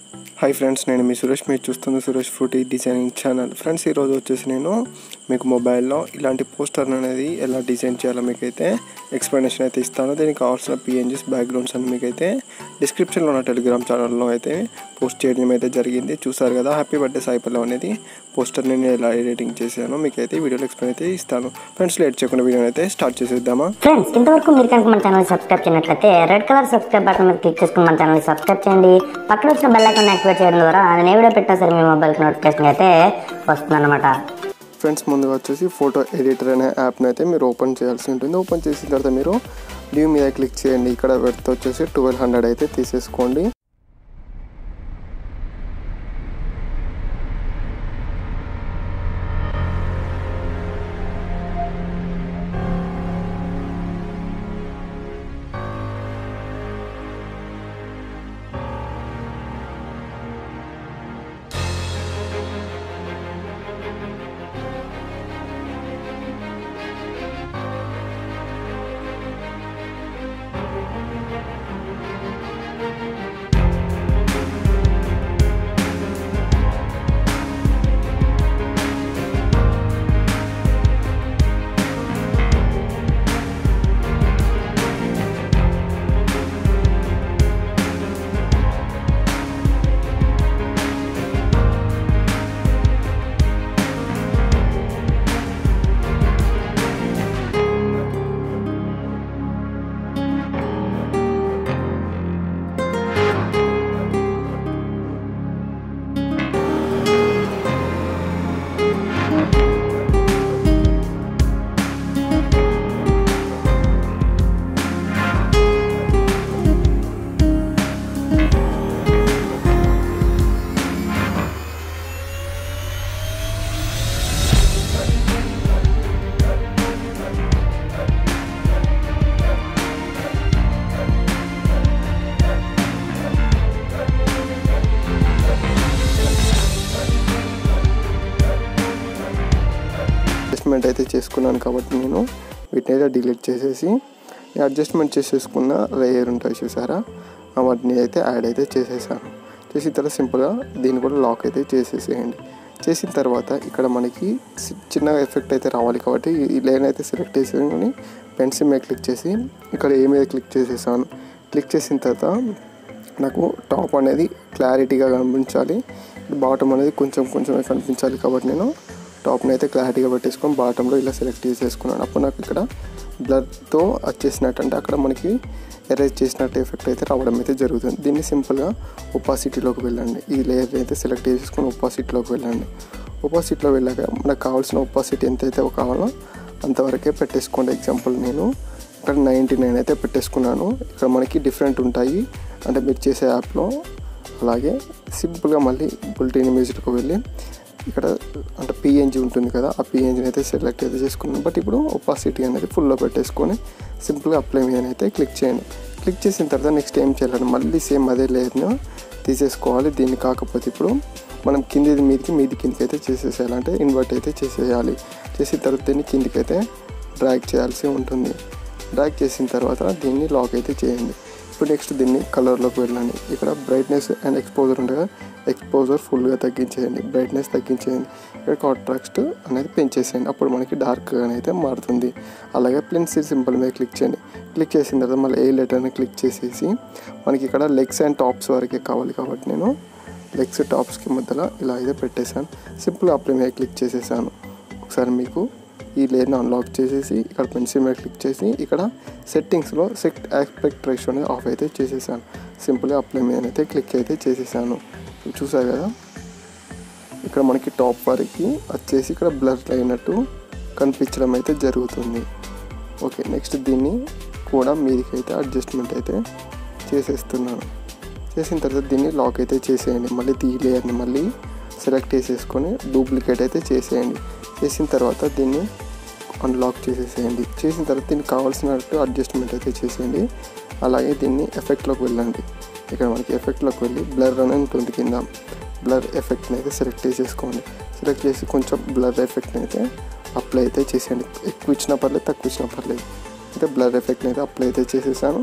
hi friends నేను మీ సురేష్ మీరు చూస్తున్న Suresh fruity designing channel friends ఈరోజు వచ్చేసి నేను మీకు మొబైల్లో ఇలాంటి పోస్టర్ అనేది ఎలా డిజైన్ చేయాలో మీకైతే ఎక్స్ప్లెనేషన్ అయితే ఇస్తాను దీనికి కావాల్సిన పిఎన్జీస్ బ్యాక్గ్రౌండ్స్ అని మీకైతే డిస్క్రిప్షన్లో ఉన్న టెలిగ్రామ్ ఛానల్లో అయితే పోస్ట్ చేయడం అయితే జరిగింది చూసారు కదా హ్యాపీ బర్త్డే సాయిపల్లం అనేది పోస్టర్ని నేను ఎలా ఎడిటింగ్ చేశాను మీకైతే వీడియోలో ఎక్స్ప్లెయిన్ అయితే ఇస్తాను ఫ్రెండ్స్ లేట్ చేయకుండా వీడియో అయితే స్టార్ట్ చేసేద్దామా ఫ్రెండ్స్ ఇంతవరకు మీరు కనుక మన ఛానల్ సబ్స్క్రైబ్ చేయనట్లయితే రెడ్ కలర్ సబ్స్క్రైబ్ బటన్ మీద క్లిక్ చేసుకుని మన ఛానల్ సబ్స్క్రైబ్ చేయండి పక్కన వచ్చిన బెల్ ఐకాన్ యాక్టివేట్ చేయడం ద్వారా నేను ఏ వీడియో పెట్టినా సరే మీ మొబైల్కి నోటిఫికేషన్ అయితే వస్తుందన్నమాట ఫ్రెండ్స్ ముందుగా వచ్చేసి ఫోటో ఎడిటర్ అనే యాప్ని అయితే మీరు ఓపెన్ చేయాల్సి ఉంటుంది ఓపెన్ చేసిన తర్వాత మీరు లీవ్ మీద క్లిక్ చేయండి ఇక్కడ పెడితే వచ్చేసి ట్వెల్వ్ హండ్రెడ్ అయితే తీసేసుకోండి అడ్జస్ట్మెంట్ అయితే చేసుకున్నాను కాబట్టి నేను వీటిని అయితే డిలీట్ చేసేసి ఈ అడ్జస్ట్మెంట్ చేసేసుకున్న లేయర్ ఉంటాయి చూసారా ఆ వాటిని అయితే యాడ్ అయితే చేసేసాను చేసిన తర్వాత సింపుల్గా దీన్ని కూడా లాక్ అయితే చేసేసేయండి చేసిన తర్వాత ఇక్కడ మనకి చి- చిన్న ఎఫెక్ట్ అయితే రావాలి కాబట్టి ఈ లేన్ అయితే సెలెక్ట్ చేసుకొని పెన్సిల్ మీద క్లిక్ చేసి ఇక్కడ ఏ మీద క్లిక్ చేసేసాను క్లిక్ చేసిన తర్వాత నాకు టాప్ అనేది క్లారిటీగా కనిపించాలి బాటమ్ అనేది కొంచెం కొంచెమే కనిపించాలి కాబట్టి నేను టాప్ని అయితే క్లారిటీగా పెట్టేసుకొని బాటంలో ఇలా సెలెక్ట్ చేసేసుకున్నాను అప్పుడు నాకు ఇక్కడ బ్లర్తో వచ్చేసినట్టు అంటే అక్కడ మనకి ఎరేజ్ చేసినట్టు ఎఫెక్ట్ అయితే రావడం అయితే జరుగుతుంది దీన్ని సింపుల్గా ఒపాసిటీలోకి వెళ్ళండి ఈ లేయర్ అయితే సెలెక్ట్ చేసుకొని ఒపాసిటీలోకి వెళ్ళండి ఒపాసిటీలో వెళ్ళాక మనకు కావాల్సిన ఒపాసిటీ ఎంతైతే కావాలో అంతవరకే పెట్టేసుకోండి ఎగ్జాంపుల్ నేను ఇక్కడ నైంటీ నైన్ అయితే పెట్టేసుకున్నాను ఇక్కడ మనకి డిఫరెంట్ ఉంటాయి అంటే మీరు చేసే యాప్లో అలాగే సింపుల్గా మళ్ళీ బుల్టీన్ మ్యూజిక్కి వెళ్ళి ఇక్కడ అంటే పిఎన్జీ ఉంటుంది కదా ఆ పిఎన్జీని అయితే సెలెక్ట్ అయితే చేసుకున్నాను బట్ ఇప్పుడు ఒపాసిటీ అనేది ఫుల్లో పెట్టేసుకొని సింపుల్గా అప్లై మీద అయితే క్లిక్ చేయండి క్లిక్ చేసిన తర్వాత నెక్స్ట్ ఏం చేయాలంటే మళ్ళీ సేమ్ అదే లేయర్ను తీసేసుకోవాలి దీన్ని కాకపోతే ఇప్పుడు మనం కిందిది మీదికి మీది కిందికి అయితే చేసేసేయాలి అంటే ఇన్వర్ట్ అయితే చేసేయాలి చేసిన తర్వాత దీన్ని కిందికి అయితే డ్రాగ్ చేయాల్సి ఉంటుంది డ్రాగ్ చేసిన తర్వాత దీన్ని లాక్ అయితే చేయండి ఇప్పుడు నెక్స్ట్ దీన్ని కలర్లోకి వెళ్ళండి ఇక్కడ బ్రైట్నెస్ అండ్ ఎక్స్పోజర్ ఉండగా ఎక్స్పోజర్ ఫుల్గా తగ్గించేయండి బ్రైట్నెస్ తగ్గించేయండి ఇక్కడ కాంట్రాక్స్ట్ అనేది పెంచేసేయండి అప్పుడు మనకి డార్క్గా అయితే మారుతుంది అలాగే పెన్సిల్ సింపుల్ మీద క్లిక్ చేయండి క్లిక్ చేసిన తర్వాత మళ్ళీ ఏ లెటర్ని క్లిక్ చేసేసి మనకి ఇక్కడ లెగ్స్ అండ్ టాప్స్ వరకే కావాలి కాబట్టి నేను లెగ్స్ టాప్స్కి మధ్యలో ఇలా అయితే పెట్టేశాను సింపుల్గా అప్లై మీద క్లిక్ చేసేసాను ఒకసారి మీకు ఈ లేయర్ని అన్లాక్ చేసేసి ఇక్కడ పెన్సిల్ మీద క్లిక్ చేసి ఇక్కడ సెట్టింగ్స్లో సెట్ ఆస్పెక్ట్ రేషియో అనేది ఆఫ్ అయితే చేసేసాను సింపుల్గా అప్లై మీద అయితే క్లిక్ అయితే చేసేసాను చూసారు కదా ఇక్కడ మనకి టాప్ వరకు వచ్చేసి ఇక్కడ బ్లర్ అయినట్టు కనిపించడం అయితే జరుగుతుంది ఓకే నెక్స్ట్ దీన్ని కూడా మీదికి అయితే అడ్జస్ట్మెంట్ అయితే చేసేస్తున్నాను చేసిన తర్వాత దీన్ని లాక్ అయితే చేసేయండి మళ్ళీ ఈ లేయర్ని మళ్ళీ సెలెక్ట్ చేసేసుకొని డూప్లికేట్ అయితే చేసేయండి చేసిన తర్వాత దీన్ని అన్లాక్ చేసేసేయండి చేసిన తర్వాత దీనికి కావాల్సినట్టు అడ్జస్ట్మెంట్ అయితే చేసేయండి అలాగే దీన్ని ఎఫెక్ట్లోకి వెళ్ళండి ఇక్కడ మనకి ఎఫెక్ట్లోకి వెళ్ళి బ్లర్ అని ఉంటుంది కింద బ్లర్ ఎఫెక్ట్ని అయితే సెలెక్ట్ చేసేసుకోండి సెలెక్ట్ చేసి కొంచెం బ్లర్ ఎఫెక్ట్ని అయితే అప్లై అయితే చేసేయండి ఎక్కువ ఇచ్చినా పర్లేదు తక్కువ ఇచ్చినా పర్లేదు అయితే బ్లర్ ఎఫెక్ట్ని అయితే అప్లై అయితే చేసేసాను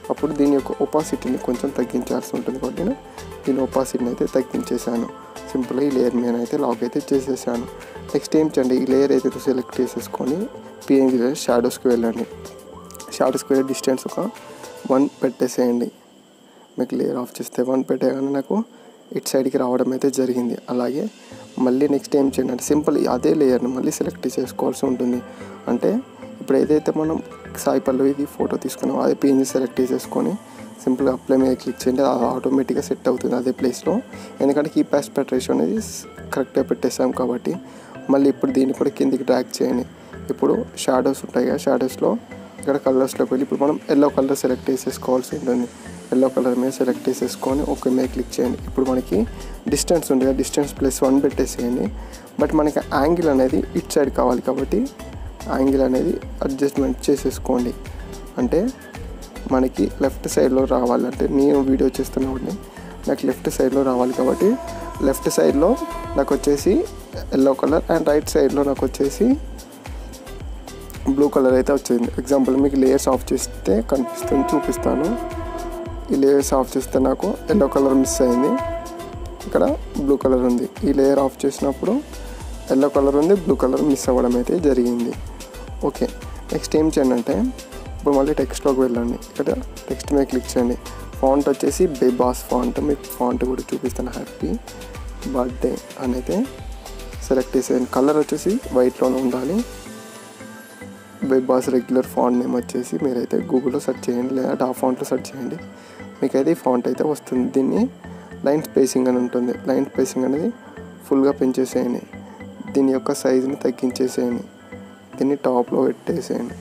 అప్పుడు దీని యొక్క ఒపాసిటీని కొంచెం తగ్గించాల్సి ఉంటుంది కాబట్టి నేను దీని ఒపాసిటీని అయితే తగ్గించేసాను సింపుల్గా ఈ లేయర్ మీద అయితే లాక్ అయితే చేసేసాను నెక్స్ట్ ఏం చేయండి ఈ లేయర్ అయితే సెలెక్ట్ చేసేసుకొని పిఎన్జీ షాడోస్కి వెళ్ళండి షాడోస్కి వెళ్ళే డిస్టెన్స్ ఒక వన్ పెట్టేసేయండి మీకు లేయర్ ఆఫ్ చేస్తే వన్ పెట్టగానే నాకు ఇటు సైడ్కి రావడం అయితే జరిగింది అలాగే మళ్ళీ నెక్స్ట్ ఏం చేయండి అంటే సింపుల్ అదే లేయర్ని మళ్ళీ సెలెక్ట్ చేసుకోవాల్సి ఉంటుంది అంటే ఇప్పుడు ఏదైతే మనం సాయి పల్లవిది ఫోటో తీసుకున్నామో అదే పిఎన్జీ సెలెక్ట్ చేసేసుకొని సింపుల్గా అప్లై మీద క్లిక్ చేయండి అది ఆటోమేటిక్గా సెట్ అవుతుంది అదే ప్లేస్లో ఎందుకంటే కీప్ ఆస్పెక్ట్ రేషియో అనేది కరెక్ట్గా పెట్టేసాం కాబట్టి మళ్ళీ ఇప్పుడు దీన్ని కూడా కిందికి డ్రాక్ చేయండి ఇప్పుడు షాడోస్ ఉంటాయి కదా షాడోస్లో ఇక్కడ కలర్స్లోకి వెళ్ళి ఇప్పుడు మనం ఎల్లో కలర్ సెలెక్ట్ చేసేసుకోవాల్సి ఉంటుంది ఎల్లో కలర్ మీద సెలెక్ట్ చేసేసుకొని ఓకే మీద క్లిక్ చేయండి ఇప్పుడు మనకి డిస్టెన్స్ ఉంది కదా డిస్టెన్స్ ప్లస్ వన్ పెట్టేసేయండి బట్ మనకి యాంగిల్ అనేది ఇట్ సైడ్ కావాలి కాబట్టి యాంగిల్ అనేది అడ్జస్ట్మెంట్ చేసేసుకోండి అంటే మనకి లెఫ్ట్ సైడ్లో రావాలంటే నేను వీడియో చేస్తున్నప్పుడు నాకు లెఫ్ట్ సైడ్లో రావాలి కాబట్టి లెఫ్ట్ సైడ్లో నాకు వచ్చేసి ఎల్లో కలర్ అండ్ రైట్ సైడ్లో నాకు వచ్చేసి బ్లూ కలర్ అయితే వచ్చింది ఎగ్జాంపుల్ మీకు లేయర్స్ ఆఫ్ చేస్తే కనిపిస్తుంది చూపిస్తాను ఈ లేయర్స్ ఆఫ్ చేస్తే నాకు ఎల్లో కలర్ మిస్ అయింది ఇక్కడ బ్లూ కలర్ ఉంది ఈ లేయర్ ఆఫ్ చేసినప్పుడు ఎల్లో కలర్ ఉంది బ్లూ కలర్ మిస్ అవ్వడం అయితే జరిగింది ఓకే నెక్స్ట్ ఏం చేయండి అంటే ఇప్పుడు మళ్ళీ టెక్స్ట్లోకి వెళ్ళండి ఇక్కడ టెక్స్ట్ మీద క్లిక్ చేయండి ఫాంట్ వచ్చేసి బేబాస్ ఫాంట్ మీకు ఫాంట్ కూడా చూపిస్తాను హ్యాపీ బర్త్డే అని అయితే సెలెక్ట్ చేసేయండి కలర్ వచ్చేసి వైట్లోనే ఉండాలి బేబాస్ రెగ్యులర్ ఫాంట్ నేమ్ వచ్చేసి మీరైతే గూగుల్లో సెర్చ్ చేయండి లేదా ఆ ఫాంట్లో సెర్చ్ చేయండి మీకైతే ఈ ఫాంట్ అయితే వస్తుంది దీన్ని లైన్ స్పేసింగ్ అని ఉంటుంది లైన్ స్పేసింగ్ అనేది ఫుల్గా పెంచేసేయండి దీని యొక్క సైజుని తగ్గించేసేయండి దీన్ని టాప్లో పెట్టేసేయండి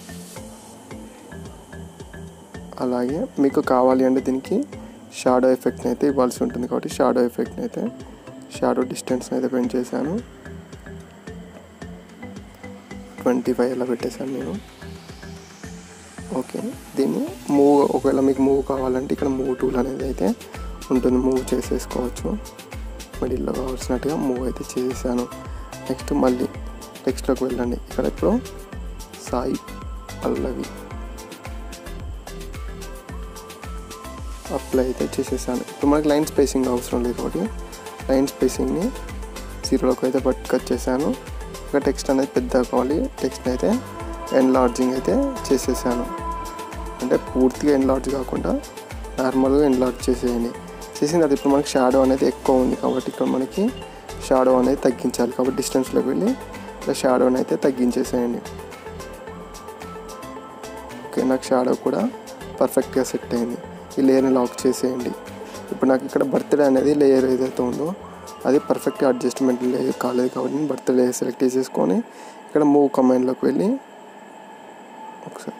అలాగే మీకు కావాలి అంటే దీనికి షాడో ఎఫెక్ట్ని అయితే ఇవ్వాల్సి ఉంటుంది కాబట్టి షాడో ఎఫెక్ట్ని అయితే షాడో డిస్టెన్స్ని అయితే పెంచేసాను ట్వంటీ ఫైవ్ అలా పెట్టేశాను నేను ఓకే దీన్ని మూవ్ ఒకవేళ మీకు మూవ్ కావాలంటే ఇక్కడ మూవ్ టూల్ అనేది అయితే ఉంటుంది మూవ్ చేసేసుకోవచ్చు మిడిల్లో కావాల్సినట్టుగా మూవ్ అయితే చేసేసాను నెక్స్ట్ మళ్ళీ టెక్స్ట్లోకి వెళ్ళండి ఇక్కడ ఇప్పుడు సాయి పల్లవి అప్లై అయితే చేసేసాను ఇప్పుడు మనకి లైన్ స్పేసింగ్ అవసరం లేదు కాబట్టి లైన్ స్పేసింగ్ని జీరోలోకి అయితే పట్టుకొచ్చేసాను ఇంకా టెక్స్ట్ అనేది పెద్దగా కావాలి టెక్స్ట్ అయితే ఎన్లార్జింగ్ అయితే చేసేసాను అంటే పూర్తిగా ఎన్లార్జ్ కాకుండా నార్మల్గా ఎన్లార్జ్ చేసేయండి చేసిన తర్వాత ఇప్పుడు మనకి షాడో అనేది ఎక్కువ ఉంది కాబట్టి ఇక్కడ మనకి షాడో అనేది తగ్గించాలి కాబట్టి డిస్టెన్స్లోకి వెళ్ళి ఇలా షాడోని అయితే తగ్గించేసేయండి ఓకే నాకు షాడో కూడా పర్ఫెక్ట్గా సెట్ అయింది ఈ లేయర్ని లాక్ చేసేయండి ఇప్పుడు నాకు ఇక్కడ బర్త్డే అనేది లేయర్ ఏదైతే ఉందో అది పర్ఫెక్ట్గా అడ్జస్ట్మెంట్ లేయర్ కాలేదు కాబట్టి నేను బర్త్డే లేయర్ సెలెక్ట్ చేసేసుకొని ఇక్కడ మూవ్ కమాండ్లోకి వెళ్ళి ఒకసారి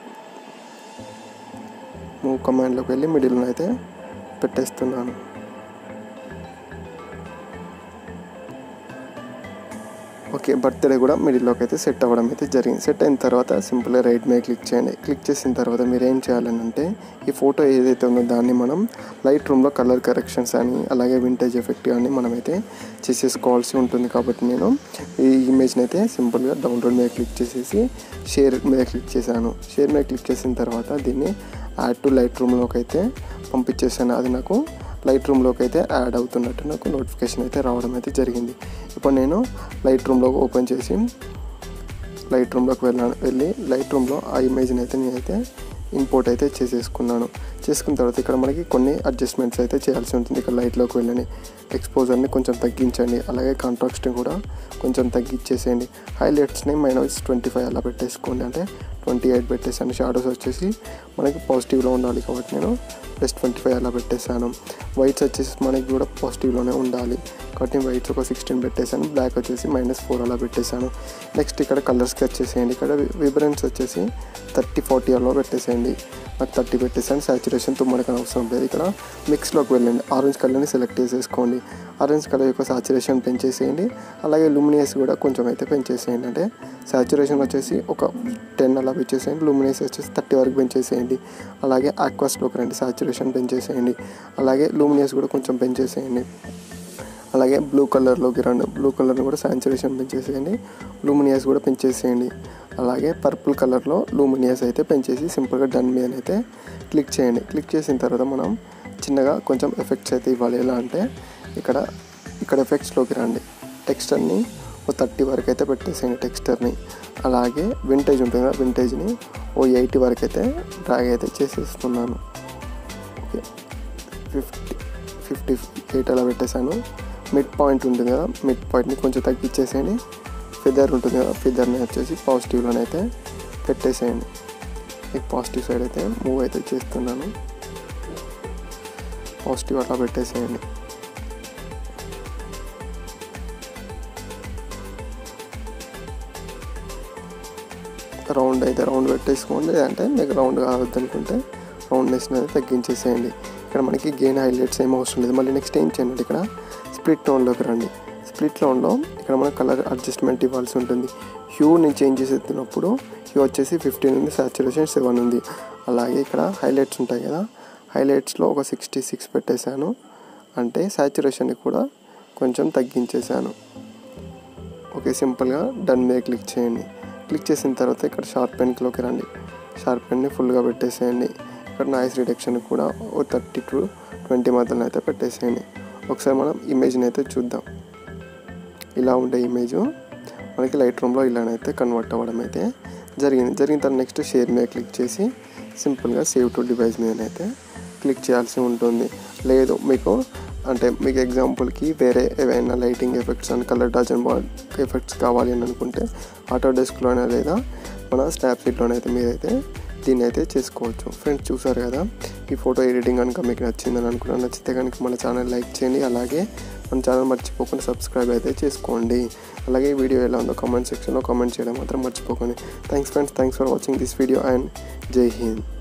మూవ్ కమాండ్లోకి వెళ్ళి మిడిల్లో అయితే పెట్టేస్తున్నాను ఓకే బర్త్డే కూడా మిడిల్లోకి అయితే సెట్ అవ్వడం అయితే జరిగింది సెట్ అయిన తర్వాత సింపుల్గా రైట్ మీద క్లిక్ చేయండి క్లిక్ చేసిన తర్వాత మీరు ఏం చేయాలని అంటే ఈ ఫోటో ఏదైతే ఉందో దాన్ని మనం లైట్ రూమ్లో కలర్ కరెక్షన్స్ అని అలాగే వింటేజ్ ఎఫెక్ట్ కానీ మనమైతే చేసేసుకోవాల్సి ఉంటుంది కాబట్టి నేను ఈ ఇమేజ్ని అయితే సింపుల్గా డౌన్లోడ్ మీద క్లిక్ చేసేసి షేర్ మీద క్లిక్ చేశాను షేర్ మీద క్లిక్ చేసిన తర్వాత దీన్ని యాడ్ టు లైట్ రూమ్లోకి అయితే పంపించేసాను అది నాకు లైట్ రూమ్లోకి అయితే యాడ్ అవుతున్నట్టు నాకు నోటిఫికేషన్ అయితే రావడం అయితే జరిగింది ఇప్పుడు నేను లైట్ రూమ్లో ఓపెన్ చేసి లైట్ రూమ్లోకి వెళ్ళాను వెళ్ళి లైట్ రూమ్లో ఆ ఇమేజ్ని అయితే నేనైతే ఇంపోర్ట్ అయితే చేసేసుకున్నాను చేసుకున్న తర్వాత ఇక్కడ మనకి కొన్ని అడ్జస్ట్మెంట్స్ అయితే చేయాల్సి ఉంటుంది ఇక్కడ లైట్లోకి వెళ్ళండి ఎక్స్పోజర్ని కొంచెం తగ్గించండి అలాగే కాంట్రాక్స్ని కూడా కొంచెం తగ్గించేసేయండి హైలైట్స్ని మైనస్ ట్వంటీ ఫైవ్ అలా పెట్టేసుకోండి అంటే ట్వంటీ ఎయిట్ పెట్టేసాను షాడోస్ వచ్చేసి మనకి పాజిటివ్లో ఉండాలి కాబట్టి నేను ప్లస్ ట్వంటీ ఫైవ్ అలా పెట్టేశాను వైట్స్ వచ్చేసి మనకి కూడా పాజిటివ్లోనే ఉండాలి కాబట్టి వైట్స్ ఒక సిక్స్టీన్ పెట్టేశాను బ్లాక్ వచ్చేసి మైనస్ ఫోర్ అలా పెట్టేశాను నెక్స్ట్ ఇక్కడ కలర్స్కి వచ్చేసేయండి ఇక్కడ విబ్రెన్స్ వచ్చేసి థర్టీ ఫార్టీ అలా పెట్టేసేయండి నాకు థర్టీ పెట్టేసాను సాచురేషన్తో మనకు అవసరం లేదు ఇక్కడ మిక్స్లోకి వెళ్ళండి ఆరెంజ్ కలర్ని సెలెక్ట్ చేసేసుకోండి ఆరెంజ్ కలర్ యొక్క సాచురేషన్ పెంచేసేయండి అలాగే లూమినియస్ కూడా కొంచెం అయితే పెంచేసేయండి అంటే సాచురేషన్ వచ్చేసి ఒక టెన్ అలా పెంచేసేయండి లూమినియస్ వచ్చేసి థర్టీ వరకు పెంచేసేయండి అలాగే ఆక్వాస్లోకి రండి సాచురేషన్ పెంచేసేయండి అలాగే లూమినియస్ కూడా కొంచెం పెంచేసేయండి అలాగే బ్లూ కలర్లోకి రండి బ్లూ కలర్ని కూడా సాచురేషన్ పెంచేసేయండి లూమినియస్ కూడా పెంచేసేయండి అలాగే పర్పుల్ కలర్లో లూమినియస్ అయితే పెంచేసి సింపుల్గా డన్ మీద అయితే క్లిక్ చేయండి క్లిక్ చేసిన తర్వాత మనం చిన్నగా కొంచెం ఎఫెక్ట్స్ అయితే ఇవ్వాలి ఎలా అంటే ఇక్కడ ఇక్కడ ఎఫెక్ట్స్లోకి రండి టెక్స్చర్ని ఓ థర్టీ వరకు అయితే పెట్టేసేయండి టెక్స్చర్ని అలాగే వింటేజ్ ఉంటుంది కదా వింటేజ్ని ఓ ఎయిటీ వరకు అయితే డ్రాగ్ అయితే చేసేస్తున్నాను ఓకే ఫిఫ్టీ ఫిఫ్టీ ఎయిట్ అలా పెట్టేశాను మిడ్ పాయింట్ ఉంటుంది కదా మిడ్ పాయింట్ని కొంచెం తగ్గించేసేయండి ఫిదర్ ఉంటుంది కదా ఫిదర్ని వచ్చేసి పాజిటివ్లోనే అయితే పెట్టేసేయండి మీకు పాజిటివ్ సైడ్ అయితే మూవ్ అయితే చేస్తున్నాను పాజిటివ్ అట్లా పెట్టేసేయండి రౌండ్ అయితే రౌండ్ పెట్టేసుకోండి అంటే మీకు రౌండ్ కావద్దు అనుకుంటే రౌండ్నెస్ అనేది తగ్గించేసేయండి ఇక్కడ మనకి గెయిన్ హైలైట్స్ ఏం అవసరం లేదు మళ్ళీ నెక్స్ట్ ఏం చేయండి ఇక్కడ స్ప్లిట్ టోన్లోకి రండి స్ప్లిట్ టోన్లో ఇక్కడ మన కలర్ అడ్జస్ట్మెంట్ ఇవ్వాల్సి ఉంటుంది హ్యూ నేను చేంజ్ చేసేటప్పుడు హ్యూ వచ్చేసి ఫిఫ్టీన్ ఉంది సాచురేషన్ సెవెన్ ఉంది అలాగే ఇక్కడ హైలైట్స్ ఉంటాయి కదా హైలైట్స్లో ఒక సిక్స్టీ సిక్స్ పెట్టేశాను అంటే సాచురేషన్ని కూడా కొంచెం తగ్గించేశాను ఓకే సింపుల్గా డన్ మీద క్లిక్ చేయండి క్లిక్ చేసిన తర్వాత ఇక్కడ షార్ప్ పెన్లోకి రండి షార్ప్ పెన్ని ఫుల్గా పెట్టేసేయండి ఇక్కడ నాయిస్ రిడక్షన్ కూడా ఓ థర్టీ టు ట్వంటీ మధ్యలో అయితే పెట్టేసేయండి ఒకసారి మనం ఇమేజ్ని అయితే చూద్దాం ఇలా ఉండే ఇమేజ్ మనకి లైట్ రూమ్లో ఇలానైతే కన్వర్ట్ అవ్వడం అయితే జరిగింది జరిగిన తర్వాత నెక్స్ట్ షేర్ మీద క్లిక్ చేసి సింపుల్గా సేవ్ టు డివైస్ మీదనైతే క్లిక్ చేయాల్సి ఉంటుంది లేదు మీకు అంటే మీకు ఎగ్జాంపుల్కి వేరే ఏవైనా lighting effects and colour touch and bad effects కావాలి అని అనుకుంటే ఆటో డెస్క్లోనే లేదా మన స్నాప్సీట్లోనైతే మీరైతే దీన్ని అయితే చేసుకోవచ్చు ఫ్రెండ్స్ చూసారు కదా ఈ ఫోటో ఎడిటింగ్ కనుక మీకు నచ్చిందని అనుకున్నాను నచ్చితే కనుక మన ఛానల్ లైక్ చేయండి అలాగే మన ఛానల్ మర్చిపోకుండా సబ్స్క్రైబ్ అయితే చేసుకోండి అలాగే ఈ వీడియో ఎలా ఉందో కామెంట్ సెక్షన్లో కామెంట్ చేయడం మాత్రం మర్చిపోకండి thanks friends thanks for watching this video and Jai Hind